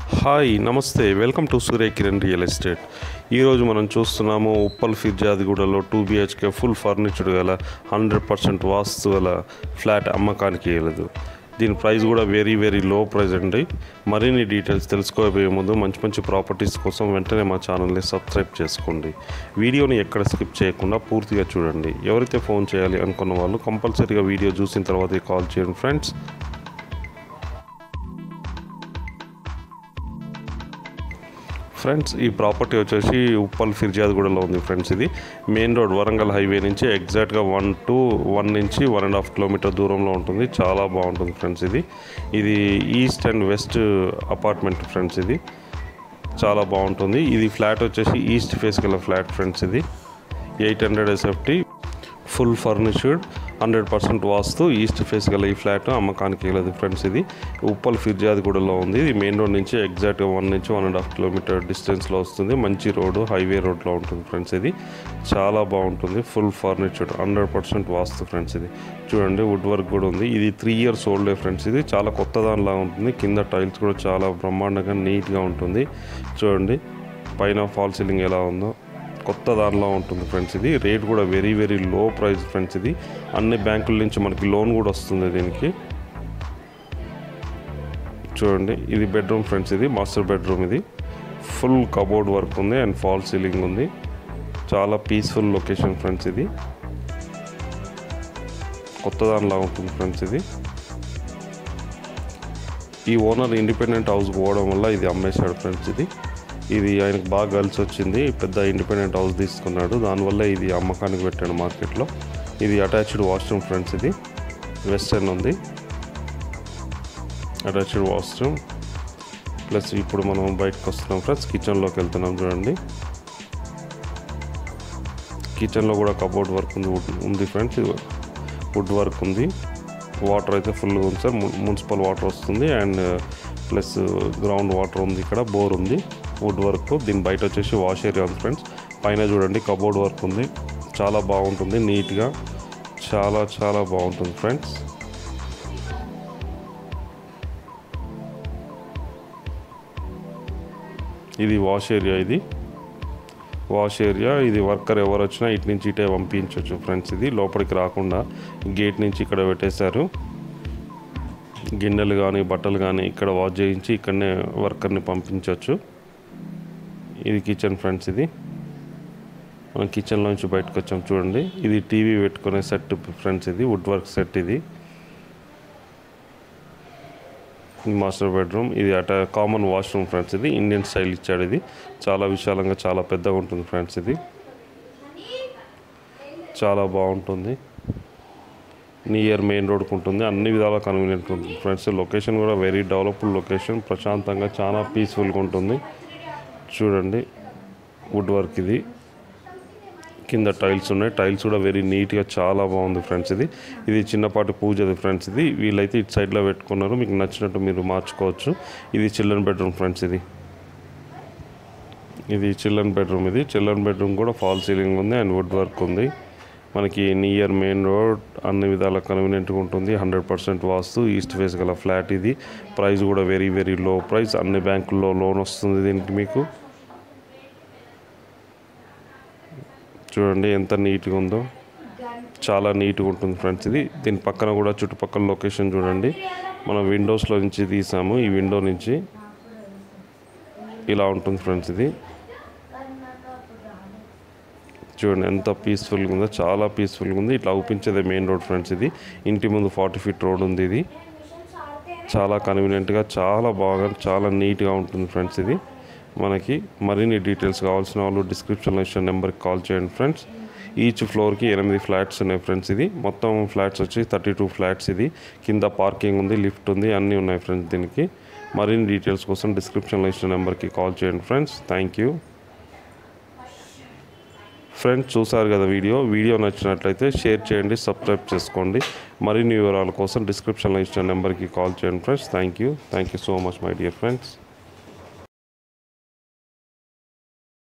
hi నమస్తే welcome to Surya Kiran real estate ఈరోజు మనం చూస్తున్నాము ఉప్పల్ ఫిర్జాదిగూడలో టూ బిహెచ్కే ఫుల్ ఫర్నిచర్డ్ గల హండ్రెడ్ పర్సెంట్ వాస్తు గల ఫ్లాట్ అమ్మకానికి వెళ్ళదు దీని ప్రైస్ కూడా వెరీ వెరీ లో ప్రైస్ అండి మరిన్ని డీటెయిల్స్ తెలుసుకోబోయే ముందు మంచి మంచి ప్రాపర్టీస్ కోసం వెంటనే మా ఛానల్ని సబ్స్క్రైబ్ చేసుకోండి వీడియోని ఎక్కడ స్కిప్ చేయకుండా పూర్తిగా చూడండి ఎవరైతే ఫోన్ చేయాలి అనుకున్న వాళ్ళు కంపల్సరీగా వీడియో చూసిన తర్వాత కాల్ చేయండి ఫ్రెండ్స్ ఫ్రెండ్స్ ఈ ప్రాపర్టీ వచ్చేసి ఉప్పల్ ఫిర్జాద్గూడలో ఉంది ఫ్రెండ్స్ ఇది మెయిన్ రోడ్ వరంగల్ హైవే నుంచి ఎగ్జాక్ట్గా వన్ టు వన్ నుంచి వన్ అండ్ హాఫ్ కిలోమీటర్ దూరంలో ఉంటుంది చాలా బాగుంటుంది ఫ్రెండ్స్ ఇది ఇది east and west apartment friends ఇది చాలా బాగుంటుంది ఇది ఫ్లాట్ వచ్చేసి ఈస్ట్ ఫేస్ గల ఫ్లాట్ ఫ్రెండ్స్ ఇది eight hundred SFT full furnished hundred percent vastu east face గల ఈ ఫ్లాట్ అమ్మకానికి వెళ్ళదు ఫ్రెండ్స్ ఇది ఉప్పల్ ఫిర్జాదిగూడలో ఉంది ఇది మెయిన్ రోడ్ నుంచి ఎగ్జాక్ట్గా వన్ నుంచి వన్ అండ్ హాఫ్ కిలోమీటర్ డిస్టెన్స్లో వస్తుంది మంచి రోడ్డు హైవే రోడ్లో ఉంటుంది ఫ్రెండ్స్ ఇది చాలా బాగుంటుంది full furnished hundred percent vastu friends ఇది చూడండి వుడ్ వర్క్ కూడా ఉంది ఇది త్రీ ఇయర్స్ ఓల్డే ఫ్రెండ్స్ ఇది చాలా కొత్త దానిలా ఉంటుంది కింద టైల్స్ కూడా చాలా బ్రహ్మాండంగా నీట్గా ఉంటుంది చూడండి పైన ఫాల్ సీలింగ్ ఎలా ఉందో కొత్త దానిలో ఉంటుంది ఫ్రెండ్స్ ఇది రేట్ కూడా very very low price friends ఇది అన్ని బ్యాంకుల నుంచి మనకి లోన్ కూడా వస్తుంది దీనికి చూడండి ఇది బెడ్రూమ్ ఫ్రెండ్స్ ఇది మాస్టర్ బెడ్రూమ్ ఇది ఫుల్ కబోర్డ్ వర్క్ ఉంది అండ్ ఫాల్ సీలింగ్ ఉంది చాలా పీస్ఫుల్ లొకేషన్ ఫ్రెండ్స్ ఇది కొత్త దానిలా ఉంటుంది ఫ్రెండ్స్ ఇది ఈ ఓనర్ ఇండిపెండెంట్ హౌస్ పోవడం వల్ల ఇది అమ్మేశాడు ఫ్రెండ్స్ ఇది ఇది ఆయనకు బాగా కలిసి వచ్చింది పెద్ద ఇండిపెండెంట్ హౌస్ తీసుకున్నాడు దానివల్ల ఇది అమ్మకానికి పెట్టాడు మార్కెట్లో ఇది అటాచ్డ్ వాష్రూమ్ ఫ్రెండ్స్ ఇది వెస్టర్న్ ఉంది అటాచ్డ్ వాష్రూమ్ ప్లస్ ఇప్పుడు మనం బయటకు వస్తున్నాం ఫ్రెండ్స్ కిచెన్లోకి వెళ్తున్నాం చూడండి కిచెన్లో కూడా కబోర్డ్ వర్క్ ఉంది ఉంది ఫ్రెండ్స్ వుడ్ వర్క్ ఉంది వాటర్ అయితే ఫుల్గా ఉంది సార్ మున్సిపల్ వాటర్ వస్తుంది అండ్ ప్లస్ గ్రౌండ్ వాటర్ ఉంది ఇక్కడ బోర్ ఉంది వుడ్ వర్క్ దీని బయట వచ్చేసి వాష్ ఏరియా ఉంది ఫ్రెండ్స్ పైన చూడండి కబోర్డ్ వర్క్ ఉంది చాలా బాగుంటుంది నీట్గా చాలా చాలా బాగుంటుంది ఫ్రెండ్స్ ఇది వాష్ ఏరియా ఇది వాష్ ఏరియా ఇది వర్కర్ ఎవరు వచ్చినా ఇటు నుంచి ఇటే పంపించవచ్చు ఫ్రెండ్స్ ఇది లోపలికి రాకుండా గేట్ నుంచి ఇక్కడ పెట్టేశారు గిన్నెలు కానీ బట్టలు కానీ ఇక్కడ వాష్ చేయించి ఇక్కడనే వర్కర్ని పంపించవచ్చు ఇది కిచెన్ ఫ్రెండ్స్ ఇది మనం కిచెన్లోంచి బయటకు వచ్చాం చూడండి ఇది టీవీ పెట్టుకునే సెట్ ఫ్రెండ్స్ ఇది వుడ్ వర్క్ సెట్ ఇది మాస్టర్ బెడ్రూమ్ ఇది అట కామన్ వాష్రూమ్ ఫ్రెండ్స్ ఇది ఇండియన్ స్టైల్ ఇచ్చాడు ఇది చాలా విశాలంగా చాలా పెద్దగా ఉంటుంది ఫ్రెండ్స్ ఇది చాలా బాగుంటుంది నియర్ మెయిన్ రోడ్కి ఉంటుంది అన్ని విధాలా కన్వీనియంట్ ఉంటుంది ఫ్రెండ్స్ లొకేషన్ కూడా వెరీ డెవలప్డ్ లొకేషన్ ప్రశాంతంగా చాలా పీస్ఫుల్గా ఉంటుంది చూడండి వుడ్ వర్క్ ఇది కింద టైల్స్ ఉన్నాయి టైల్స్ కూడా వెరీ నీట్గా చాలా బాగుంది ఫ్రెండ్స్ ఇది ఇది చిన్నపాటి పూజది ఫ్రెండ్స్ ఇది వీళ్ళైతే ఇటు సైడ్లో పెట్టుకున్నారు మీకు నచ్చినట్టు మీరు మార్చుకోవచ్చు ఇది చిల్డ్రన్ బెడ్రూమ్ ఫ్రెండ్స్ ఇది ఇది చిల్డ్రన్ బెడ్రూమ్ ఇది చిల్డ్రన్ బెడ్రూమ్ కూడా ఫాల్ సీలింగ్ ఉంది అండ్ వుడ్ వర్క్ ఉంది మనకి నియర్ మెయిన్ రోడ్ అన్ని విధాల కన్వీనియంట్గా ఉంటుంది hundred percent vastu east face గల ఫ్లాట్ ఇది ప్రైస్ కూడా వెరీ వెరీ లో ప్రైస్ అన్ని బ్యాంకుల్లో లోన్ వస్తుంది దీనికి మీకు చూడండి ఎంత నీట్గా ఉందో చాలా నీట్గా ఉంటుంది ఫ్రెండ్స్ ఇది దీని పక్కన కూడా చుట్టుపక్కల లొకేషన్ చూడండి మనం విండోస్లో నుంచి తీసాము ఈ విండో నుంచి ఇలా ఉంటుంది ఫ్రెండ్స్ ఇది చూడండి ఎంత పీస్ఫుల్గా ఉందో చాలా పీస్ఫుల్గా ఉంది ఇట్లా అవుపించేదే మెయిన్ రోడ్ ఫ్రెండ్స్ ఇది ఇంటి ముందు ఫార్టీ ఫీట్ రోడ్ ఉంది ఇది చాలా కన్వీనియంట్గా చాలా బాగా చాలా నీట్గా ఉంటుంది ఫ్రెండ్స్ ఇది మనకి మరిన్ని డీటెయిల్స్ కావాల్సిన వాళ్ళు డిస్క్రిప్షన్లో ఇచ్చిన నెంబర్కి కాల్ చేయండి ఫ్రెండ్స్ ఈచ్ ఫ్లోర్కి ఎనిమిది ఫ్లాట్స్ ఉన్నాయి ఫ్రెండ్స్ ఇది మొత్తం ఫ్లాట్స్ వచ్చి థర్టీ టూ ఫ్లాట్స్ ఇది కింద పార్కింగ్ ఉంది లిఫ్ట్ ఉంది అన్నీ ఉన్నాయి ఫ్రెండ్స్ దీనికి మరిన్ని డీటెయిల్స్ కోసం డిస్క్రిప్షన్లో ఇచ్చిన నెంబర్కి కాల్ చేయండి ఫ్రెండ్స్ థ్యాంక్ యూ ఫ్రెండ్స్ చూసారు కదా వీడియో వీడియో నచ్చినట్లయితే షేర్ చేయండి సబ్స్క్రైబ్ చేసుకోండి మరిన్ని వివరాల కోసం డిస్క్రిప్షన్లో ఇచ్చిన నెంబర్కి కాల్ చేయండి friends thank you thank you so much my dear friends